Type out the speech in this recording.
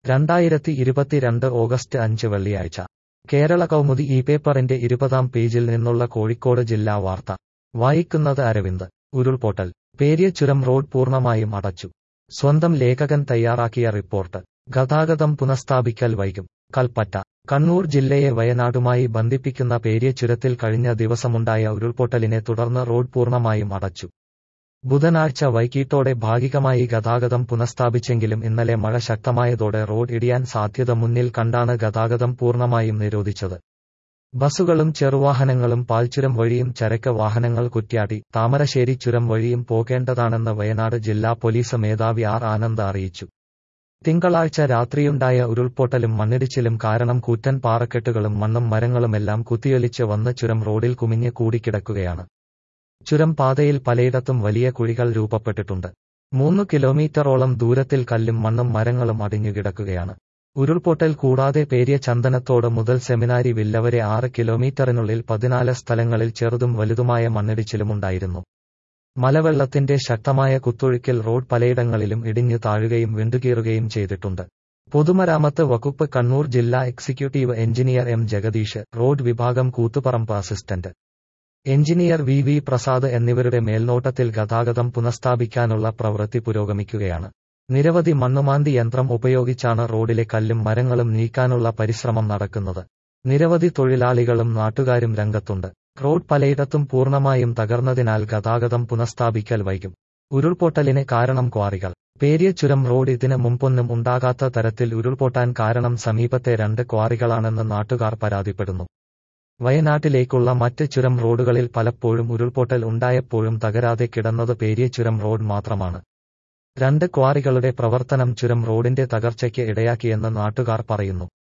രണ്ടായിരത്തി ഇരുപത്തിരണ്ട് ഓഗസ്റ്റ് അഞ്ച് വെള്ളിയാഴ്ച കേരള കൗമുദി ഈ പേപ്പറിന്റെ ഇരുപതാം പേജിൽ നിന്നുള്ള കോഴിക്കോട് ജില്ലാ വാർത്ത വായിക്കുന്നത് അരവിന്ദ് ഉരുൾപൊട്ടൽ പേരിയ ചുരം റോഡ് പൂർണ്ണമായും അടച്ചു സ്വന്തം ലേഖകൻ തയ്യാറാക്കിയ റിപ്പോർട്ട് ഗതാഗതം പുനഃസ്ഥാപിക്കൽ വൈകും കൽപ്പറ്റ കണ്ണൂർ ജില്ലയെ വയനാടുമായി ബന്ധിപ്പിക്കുന്ന പേരിയ ചുരത്തിൽ കഴിഞ്ഞ ദിവസമുണ്ടായ ഉരുൾപൊട്ടലിനെ തുടർന്ന് റോഡ് പൂർണ്ണമായും അടച്ചു ബുധനാഴ്ച വൈകിട്ടോടെ ഭാഗികമായി ഗതാഗതം പുനഃസ്ഥാപിച്ചെങ്കിലും ഇന്നലെ മഴ ശക്തമായതോടെ റോഡ് ഇടിയാൻ സാധ്യത മുന്നിൽ കണ്ടാണ് ഗതാഗതം പൂർണ്ണമായും നിരോധിച്ചത് ബസ്സുകളും ചെറുവാഹനങ്ങളും പാൽച്ചുരം വഴിയും ചരക്ക് വാഹനങ്ങൾ കുറ്റ്യാടി താമരശ്ശേരി ചുരം വഴിയും പോകേണ്ടതാണെന്ന് വയനാട് ജില്ലാ പോലീസ് മേധാവി ആർ ആനന്ദ് അറിയിച്ചു തിങ്കളാഴ്ച രാത്രിയുണ്ടായ ഉരുൾപൊട്ടലും മണ്ണിടിച്ചിലും കാരണം കൂറ്റൻ പാറക്കെട്ടുകളും മണ്ണും മരങ്ങളുമെല്ലാം കുത്തിയൊലിച്ച് വന്ന് ചുരം റോഡിൽ കുമിഞ്ഞ് കൂടിക്കിടക്കുകയാണ് ചുരം പാതയിൽ പലയിടത്തും വലിയ കുഴികൾ രൂപപ്പെട്ടിട്ടുണ്ട് മൂന്ന് കിലോമീറ്ററോളം ദൂരത്തിൽ കല്ലും മണ്ണും മരങ്ങളും അടിഞ്ഞുകിടക്കുകയാണ് ഉരുൾപൊട്ടൽ കൂടാതെ പേരിയ ചന്ദനത്തോട് മുതൽ സെമിനാരി വില്ല വരെ ആറ് കിലോമീറ്ററിനുള്ളിൽ പതിനാല് സ്ഥലങ്ങളിൽ ചെറുതും വലുതുമായ മണ്ണിടിച്ചിലുമുണ്ടായിരുന്നു മലവെള്ളത്തിന്റെ ശക്തമായ കുത്തൊഴുക്കിൽ റോഡ് പലയിടങ്ങളിലും ഇടിഞ്ഞു താഴുകയും വിണ്ടുകീറുകയും ചെയ്തിട്ടുണ്ട് പൊതുമരാമത്ത് വകുപ്പ് കണ്ണൂർ ജില്ലാ executive engineer M Jagadish road വിഭാഗം Koothuparamba assistant engineer V V Prasad എന്നിവരുടെ മേൽനോട്ടത്തിൽ ഗതാഗതം പുനഃസ്ഥാപിക്കാനുള്ള പ്രവൃത്തി പുരോഗമിക്കുകയാണ് നിരവധി മണ്ണുമാന്തി യന്ത്രം ഉപയോഗിച്ചാണ് റോഡിലെ കല്ലും മരങ്ങളും നീക്കാനുള്ള പരിശ്രമം നടക്കുന്നത് നിരവധി തൊഴിലാളികളും നാട്ടുകാരും രംഗത്തുണ്ട് റോഡ് പലയിടത്തും പൂർണ്ണമായും തകർന്നതിനാൽ ഗതാഗതം പുനഃസ്ഥാപിക്കൽ വൈകും ഉരുൾപൊട്ടലിന് കാരണം ക്വാറികൾ പേരിയ ചുരം റോഡ് ഇതിന് മുമ്പൊന്നും ഉണ്ടാകാത്ത തരത്തിൽ ഉരുൾപൊട്ടാൻ കാരണം സമീപത്തെ രണ്ട് ക്വാറികളാണെന്ന് നാട്ടുകാർ പരാതിപ്പെടുന്നു വയനാട്ടിലേക്കുള്ള മറ്റ് ചുരം റോഡുകളിൽ പലപ്പോഴും ഉരുൾപൊട്ടൽ ഉണ്ടായപ്പോഴും തകരാതെ കിടന്നത് പേരിയ ചുരം റോഡ് മാത്രമാണ് രണ്ട് ക്വാറികളുടെ പ്രവർത്തനം ചുരം റോഡിന്റെ തകർച്ചയ്ക്ക് ഇടയാക്കിയെന്ന് നാട്ടുകാർ പറയുന്നു